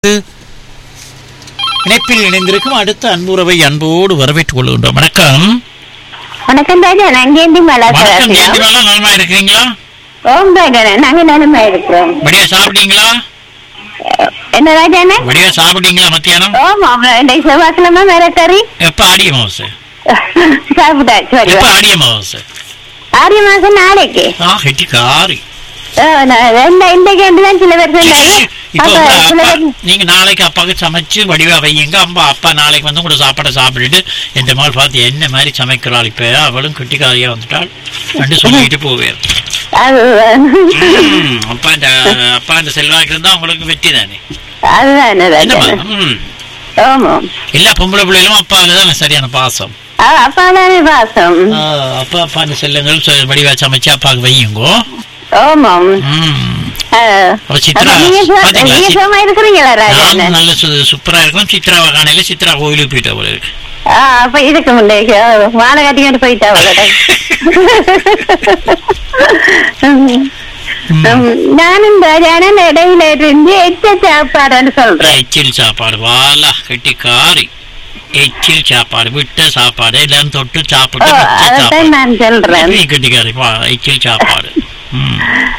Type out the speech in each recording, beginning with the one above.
இணைப்பில் இணைந்திருக்கும் அடுத்த அன்புறவை அன்போடு வரவேற்றுக் கொள்கின்றோம் வணக்கம் வணக்கம் ராஜா நாங்க ஏந்தி மலா வணக்கம் ஜெயந்திமாலா நலமா இருக்கிறீங்களா ஓம் ராஜா நாங்க நலமா இருக்கிறோம் வடிவா சாப்பிட்டீங்களா என்ன ராஜாண்ணே வடிவா சாப்பிட்டீங்களா மத்தியானம் ஓம் இன்றைக்கு செவ்வாய்க்கிழமை வேற கறி எப்ப ஆடிய மாசு சாப்பிட்டாச்சு எப்ப வருவா ஆடிய மாசு ஆறு மாசம் நாளைக்கு ஆ ஹெட்டி காரி ஓ, நான் ரெண்டு இன்றைக்கு ரெண்டு தான் சில பேர் சொன்னாங்க இப்போ அப்ப உங்க சில அப்பா பேர் நீங்க நாளைக்கு அப்பாவுக்கு சமைச்சு வடிவா வையுங்க அம்மா அப்பா நாளைக்கு வந்து கூட சாப்பாடை சாப்பிட்டுட்டு இந்த மாதிரி பார்த்து என்ன மாதிரி சமைக்கிறாள் இப்ப அவளும் கெட்டிக்காரியா வந்துட்டாள் ரெண்டு சொல்லிட்டு போவேன் அது ம், அப்பா இந்த அப்பா இந்த செல்வாக்கு இருந்தா உங்களுக்கு வெற்றி தானே அதுதான் ராஜா என்னம்மா ம் ஆமா எல்லா பொம்பளை பிள்ளைகளும் அப்பாவில் தான் சரியான பாசம் அப்பாதானே பாசம் ஆ, அப்பா அப்பா அந்த செல்லுங்கள் சொ- வடிவா சமைச்சு அப்பாவுக்கு வையுங்கோ ஆமாம் ம் ஆ. அப்ப சித்ரா அப்ப நீங்க சு- பாத்தீங்களா நீங்க சித்- சும்மா இருக்கிறீங்களா ராஜா நானும் நல்ல சு- சூப்பரா இருக்கும் சித்ராவை காணையில சித்ரா கோயிலுக்கு போயிட்டா போல இருக்கு ஆ, அப்ப இதுக்கு முன்னே மாலை கட்டிக்கிட்டு போயிட்டா அவளோட நானும் ராஜானன் இடையில இருந்து எச்ச சாப்பாடுன்னு சொல்றேன் எச்சில் சாப்பாடு வாலா கட்டி காரி எச்சில் சாப்பாடு விட்ட சாப்பாடு எல்லாம் தொட்டு ஓ, சாப்பிட்டு மிச்ச அதைத்தான் சாப்பாடு நான் சொல்றேன் நீ கட்டிக்காரி வா எச்சில் சாப்பாடு ம்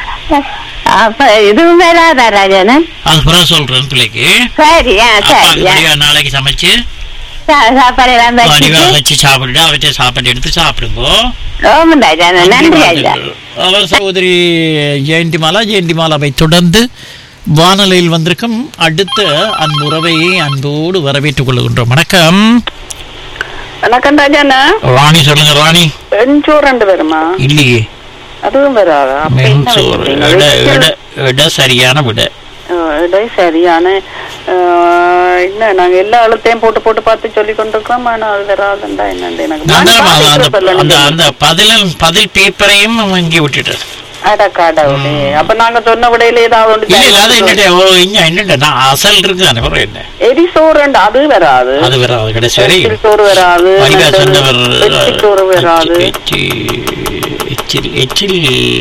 அப்ப இதுவும் வராதா ராஜானன் அது பிறகு சொல்றேன் பிள்ளைக்கு சரி ஆ அப்பா சரி ஆ. வடிவா நாளைக்கு சமைச்சு சா- சாப்பாடு எல்லாம் வடிவா வச்சுட்டு வச்சு சாப்பிட்டுட்டு அவற்றை சாப்பாடு எடுத்து சாப்பிடுங்கோ ஓம் ராஜானன் நன்றி ராஜா அவர் சகோதரி ஜெயந்திமாலா ஜெயந்திமாலாவை தொடர்ந்து வானொலியில் வந்திருக்கும் அடுத்த அன்புறவை அன்போடு வரவேற்றுக் கொள்கின்றோம் வணக்கம் வணக்கம் ராஜாண்ணா ராணி சொல்லுங்க ராணி வெஞ்சோர் ரெண்டு வருமா இல்லையே அதுவும் வராதா அப்ப என்ன மென்சோர் வச்சிருக்கீங்க? இட வெஜிடபிள், இட இட சரியான விட அஹ், இடை சரியான அஹ், என்ன நாங்க எல்லா எழுத்தையும் போட்டு போட்டு பார்த்து சொல்லி கொண்டிருக்கோம் ஆனா அது வராதுண்டா என்னண்டு எனக்கு நான் தான் மனசு அந்த இருக்கிறதில்ல அந்த நீங்க. அந்த பதில் பதில் பேப்பரையும் இங்கே விட்டுட்டேன் அட கடவுளே அப்ப நாங்க சொன்ன விடையில ஏதாவது ஒன்று இல்ல இல்ல அது என்னட்ட ஓ இங்க என்னட்ட நான் அசல் இருக்கு தானே அப்புறம் என்ன எரிசோறு ரெண்டு அது வராது அது வராது கடைசி வரை எச்சில் சோறு வராது வடிவா ரெண்டு சொன்னவர் வெச்சி சோறு வராது எச்சி- எச்சில் எச்சில்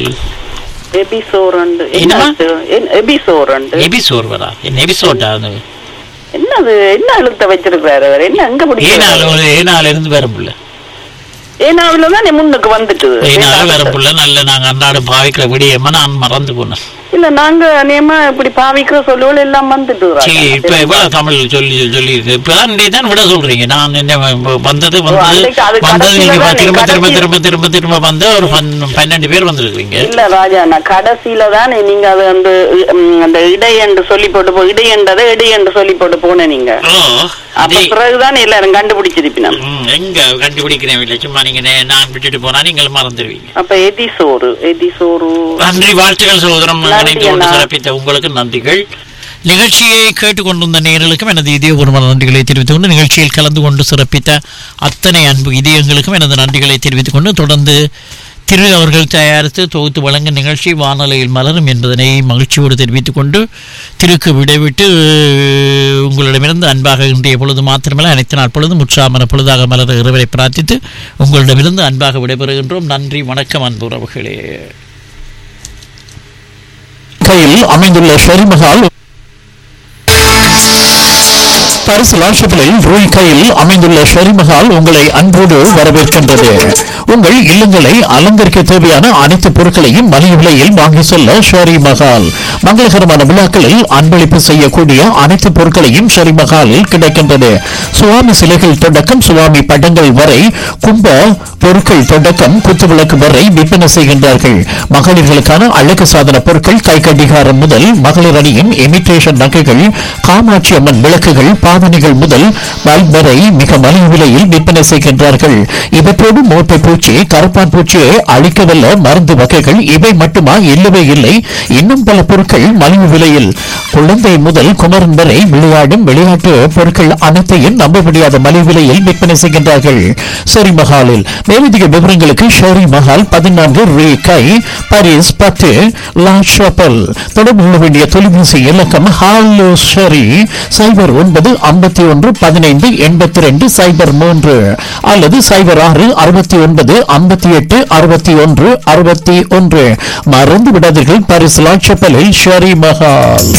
எபிசோர் ரெண்டு என்னம்மா? எபிசோர் ரெண்டு எபிசோர் வரா என்ன எபிசோட் அது என்னது என்ன எழுத்த வச்சிருக்கிறாரு அவர் என்ன எங்க ஏனால பிடிக்கிறாரு ஒரு ஏனால இருந்து வரும் புள்ள ஏனாவில தான் நீ முன்னுக்கு வந்துட்டு ஏனால வரும் புள்ள நல்ல நாங்க அன்றாடம் பாவிக்கிற விடியமா நான் மறந்து போனேன் இல்ல நாங்க நியமா இப்படி பாவிக்கிற சொல்லுவோம் எல்லாம் வந்துட்டு சரி இப்ப இவ்வளவு தமிழ் சொல்லி சொல்லி இருக்கு இப்பதான் நீ தான் விட சொல்றீங்க நான் என்ன வ- வந்தது வந்தது அன்னைக்கு அது வந்தது நீங்க கடைசியில தான் திரும்ப திரும்ப கடைசி- திரும்ப திரும்ப திரும்ப வந்து ஒரு பன்- பன்னெண்டு பேர் வந்திருக்கீங்க இல்ல ராஜா நான் கடைசியில தான் நீங்க அது அந்த ம், அந்த இடை என்று சொல்லி போட்டு போ இடை என்றதை இடை என்று சொல்லி போட்டு போன நீங்க ஓ அப்ப அதே பிறகுதான் எல்லாரும் கண்டுபிடிச்சிருப்பினம் ம், எங்க கண்டுபிடிக்கிறேன் இல்லை சும்மா நீங்க நே- நான் விட்டுட்டு போனா நீங்கள் மறந்துடுவீங்க அப்ப எதி சோறு எதி சோறு நன்றி வாழ்த்துக்கள் சகோதரம் நன்றி இணைந்து கொண்டு அண்ணா. சிறப்பித்த உங்களுக்கு நன்றிகள் நிகழ்ச்சியை கேட்டுக்கொண்டிருந்த நேயர்களுக்கும் எனது இதயபூர்வமான நன்றிகளை தெரிவித்துக் கொண்டு நிகழ்ச்சியில் கலந்து கொண்டு சிறப்பித்த அத்தனை அன்பு இதயங்களுக்கும் எனது நன்றிகளை தெரிவித்துக் கொண்டு தொடர்ந்து திரு அவர்கள் தயாரித்து தொகுத்து வழங்கும் நிகழ்ச்சி வானொலியில் மலரும் என்பதனை மகிழ்ச்சியோடு தெரிவித்துக் கொண்டு திருக்கு விடைவிட்டு அஹ், உங்களிடமிருந்து அன்பாக இன்றைய பொழுது மாத்திரமல்ல அனைத்து நாள் பொழுதும் உற்சாகமான பொழுதாக மலர இறைவனை பிரார்த்தித்து உங்களிடமிருந்து அன்பாக விடைபெறுகின்றோம் நன்றி வணக்கம் அன்பு உறவுகளே கையில் அமைந்துள்ள ஷெரிமஹால் பரிசு லாஷபிளில் ரூய் கையில் அமைந்துள்ள ஷெரிமஹால் உங்களை அன்போடு வரவேற்கின்றது உங்கள் இல்லங்களை அலங்கரிக்க தேவையான அனைத்து பொருட்களையும் மலிவு விலையில் வாங்கி செல்ல ஷெரி மஹால் மங்களகரமான விழாக்களில் அன்பளிப்பு செய்யக்கூடிய அனைத்து பொருட்களையும் ஷெரி மஹாலில் கிடைக்கின்றது சுவாமி சிலைகள் தொடக்கம் சுவாமி படங்கள் வரை கும்ப பொருட்கள் தொடக்கம் குத்துவிளக்கு வரை விற்பனை செய்கின்றார்கள் மகளிர்களுக்கான அழகு சாதன பொருட்கள் கை கடிகாரம் முதல் மகளிர் அணியின் இமிட்டேஷன் நகைகள் காமாட்சி அம்மன் விளக்குகள் பாவனைகள் முதல் பல்ப் வரை மிக மலிவு விலையில் விற்பனை செய்கின்றார்கள் இவற்றோடு மூட்டை பூச்சி கருப்பான் பூச்சியை அழிக்கவல்ல மருந்து வகைகள் இவை மட்டுமா இல்லவே இல்லை இன்னும் பல பொருட்கள் மலிவு விலையில் குழந்தை முதல் குமரன் வரை விளையாடும் விளையாட்டு பொருட்கள் அனைத்தையும் நம்ப முடியாத மலிவு விலையில் விற்பனை செய்கின்றார்கள் ஷெரி மஹாலில் மேலதிக விவரங்களுக்கு ஷெரி மஹால் பதினான்கு ரீ கை பாரிஸ் பத்து லா ஷாப்பல் தொடர்பு கொள்ள வேண்டிய தொலைபேசி இலக்கம் ஹாலோ ஷெரி சைபர் ஒன்பது ஐம்பத்தி ஒன்று பதினைந்து எண்பத்தி ரெண்டு சைபர் மூன்று அல்லது சைபர் ஆறு அறுபத்தி ஒன்பது ஐம்பத்தி எட்டு அறுபத்தி ஒன்று அறுபத்தி ஒன்று மறந்து விடாதீர்கள் பாரிஸ் லா ஷாப்பலில் ஷெரி மஹால்